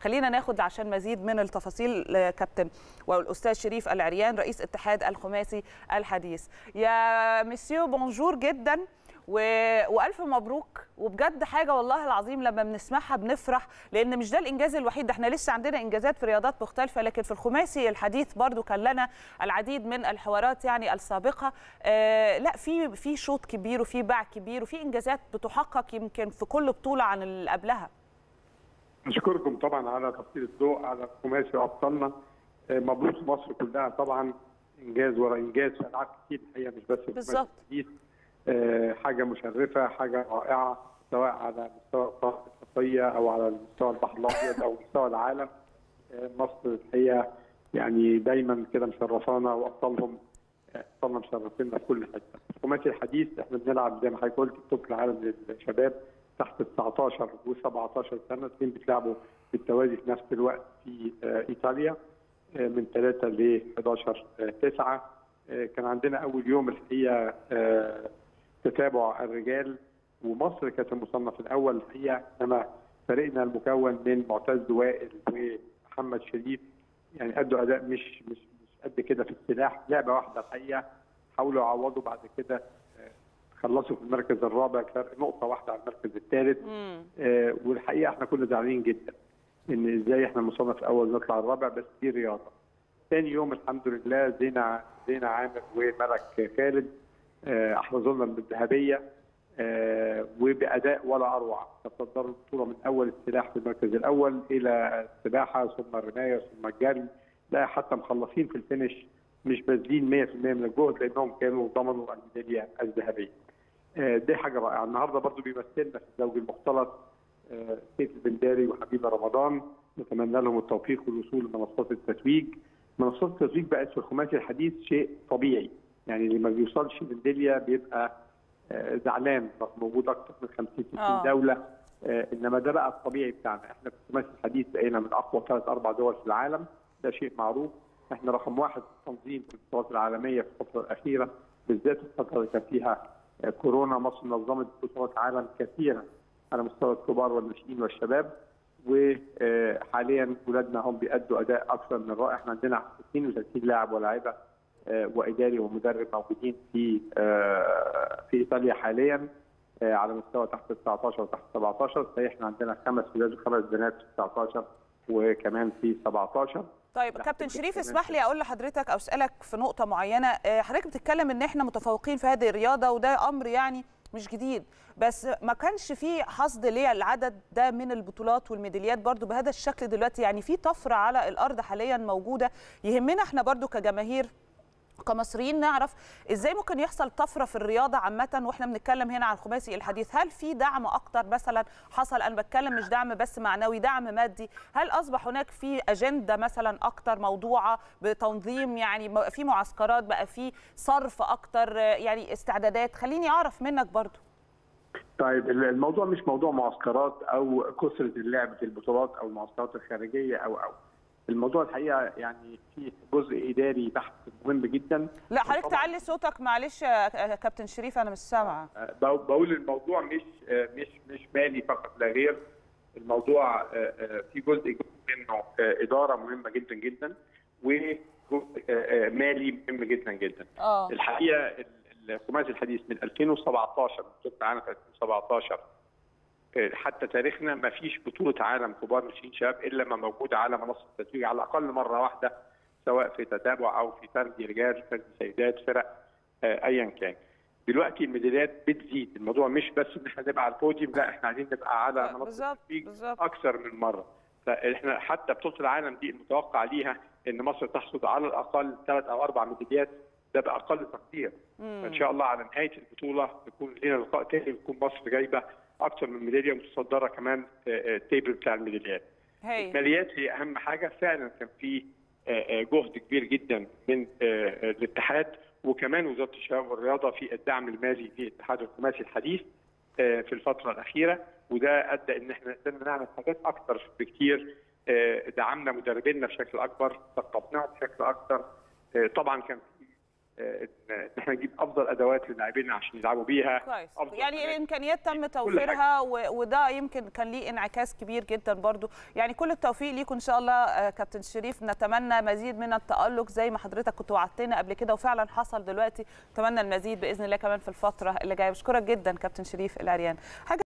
خلينا ناخد عشان مزيد من التفاصيل آه، كابتن والاستاذ شريف العريان رئيس اتحاد الخماسي الحديث يا مسيو بونجور جدا و... والف مبروك وبجد حاجه والله العظيم لما بنسمعها بنفرح لان مش ده الانجاز الوحيد ده احنا لسه عندنا انجازات في رياضات مختلفه لكن في الخماسي الحديث برضو كان لنا العديد من الحوارات يعني السابقه آه لا في في شوط كبير وفي باع كبير وفي انجازات بتحقق يمكن في كل بطوله عن اللي قبلها أشكركم طبعا على تسليط الضوء على الخماسي وأبطالنا آه، مبروك مصر كلها طبعا إنجاز ورا إنجاز في ألعاب كتير الحقيقة مش بس في الخماسي بالظبط. الحديث. آه، حاجة مشرفة حاجة رائعة سواء على مستوى القاره الافريقيه او على مستوى البحر الابيض او مستوى العالم آه، مصر الحقيقه يعني دايما كده مشرفانا وابطالهم آه، ابطالنا مشرفينا في كل حته. خماسي الحديث احنا بنلعب زي ما حضرتك قلت بطوله العالم للشباب تحت ال 19 و 17 سنه الاثنين بيتلعبوا بالتوازي في نفس الوقت في آه، ايطاليا آه، من 3 ل 11 9 كان عندنا اول يوم الحقيقه آه، تتابع الرجال ومصر كانت المصنف الاول الحقيقه انما فريقنا المكون من معتز وائل ومحمد شريف يعني ادوا اداء مش مش مش قد كده في السلاح لعبه واحده الحقيقه حاولوا يعوضوا بعد كده آه، خلصوا في المركز الرابع فرق نقطه واحده على المركز الثالث مم. آه، والحقيقه احنا كنا زعلانين جدا ان ازاي احنا المصنف الاول نطلع الرابع بس دي رياضه. ثاني يوم الحمد لله زينه زينه عامر وملك خالد آه، احرزوا لنا بالذهبيه آه، وباداء ولا اروع تصدروا البطوله من اول السلاح في المركز الاول الى السباحه ثم الرمايه ثم الجري لا حتى مخلصين في الفينش مش باذلين 100% من الجهد لانهم كانوا ضمنوا الميداليه الذهبيه. آه، دي حاجه رائعه النهارده برضو بيمثلنا في الزوج المختلط آه، سيف البنداري وحبيبه رمضان نتمنى لهم التوفيق والوصول لمنصات التتويج منصات التتويج بقت في الخماسي الحديث شيء طبيعي يعني اللي ما بيوصلش للميداليه بيبقى آه، زعلان رغم وجود اكثر من 50 60 آه. دوله آه، انما ده بقى الطبيعي بتاعنا احنا في الخماسي الحديث بقينا من اقوى ثلاث اربع دول في العالم ده شيء معروف احنا رقم واحد في التنظيم في البطولات العالميه في الفتره الاخيره بالذات الفتره اللي كان فيها آه، كورونا مصر نظمت بطولات عالم كثيره على مستوى الكبار والناشئين والشباب وحاليا ولادنا هم بيأدوا اداء اكثر من رائع احنا عندنا 32 لاعب ولاعيبه آه، واداري ومدرب موجودين في آه، في ايطاليا حاليا آه، على مستوى تحت ال 19 وتحت 17 صحيح احنا عندنا خمس ولاد وخمس بنات في 19 وكمان في 17 طيب لا، كابتن حضرتك شريف كمان اسمح لي اقول لحضرتك او اسالك في نقطه معينه آه، حضرتك بتتكلم ان احنا متفوقين في هذه الرياضه وده امر يعني مش جديد بس ما كانش في حصد للعدد ده من البطولات والميداليات برضو بهذا الشكل دلوقتي يعني في طفره على الارض حاليا موجوده يهمنا احنا برضو كجماهير كمصريين نعرف ازاي ممكن يحصل طفره في الرياضه عامه واحنا بنتكلم هنا عن الخماسي الحديث هل في دعم اكتر مثلا حصل انا بتكلم مش دعم بس معنوي دعم مادي هل اصبح هناك في اجنده مثلا اكتر موضوعه بتنظيم يعني بقى في معسكرات بقى في صرف اكتر آه، يعني استعدادات خليني اعرف منك برضو طيب الموضوع مش موضوع معسكرات او كثره اللعب في البطولات او المعسكرات الخارجيه او او الموضوع الحقيقه يعني في جزء اداري بحت مهم جدا لا حضرتك طبعاً. تعلي صوتك معلش يا كابتن شريف انا مش سامعه آه، بقول- بقول الموضوع مش آه، مش مش مالي فقط لا غير الموضوع آه، آه، في جزء جزء منه آه، اداره مهمه جدا جدا وجزء آه، آه، مالي مهم جدا جدا اه الحقيقه ال- الخماسي الحديث من 2017 بطوله العالم في 2017 آه، حتى تاريخنا ما فيش بطوله عالم كبار ناشئين شباب الا ما موجوده على منصه التتويج على الاقل مره واحده سواء في تتابع او في فردي رجال فردي سيدات فرق آه، ايا كان. دلوقتي الميداليات بتزيد الموضوع مش بس ان احنا نبقى على البوديوم لا احنا عايزين نبقى على منصه بالظبط التتويج بالظبط اكثر من مره فاحنا حتى بطوله العالم دي المتوقع ليها ان مصر تحصد على الاقل ثلاث او اربع ميداليات ده باقل تقدير فان شاء الله على نهايه البطوله يكون لنا لقاء تاني يكون مصر جايبه اكثر من ميداليه ومتصدره كمان آه، آه، التيبل بتاع الميداليات. هي الماليات هي اهم حاجه فعلا كان في آه، آه، جهد كبير جدا من آه، آه، الاتحاد وكمان وزاره الشباب والرياضه في الدعم المالي لاتحاد الخماسي الحديث آه، في الفتره الاخيره وده ادى ان احنا قدرنا نعمل حاجات اكثر بكتير آه، دعمنا مدربينا بشكل اكبر ثقفناهم بشكل اكثر آه، طبعا كان في ان احنا نجيب افضل ادوات للاعبين عشان يلعبوا بيها كويس أفضل يعني حاجات. الامكانيات تم توفيرها و- وده يمكن كان ليه انعكاس كبير جدا برضو يعني كل التوفيق ليكم ان شاء الله آه، كابتن شريف نتمنى مزيد من التالق زي ما حضرتك كنت وعدتنا قبل كده وفعلا حصل دلوقتي نتمنى المزيد باذن الله كمان في الفتره اللي جايه بشكرك جدا كابتن شريف العريان حاجه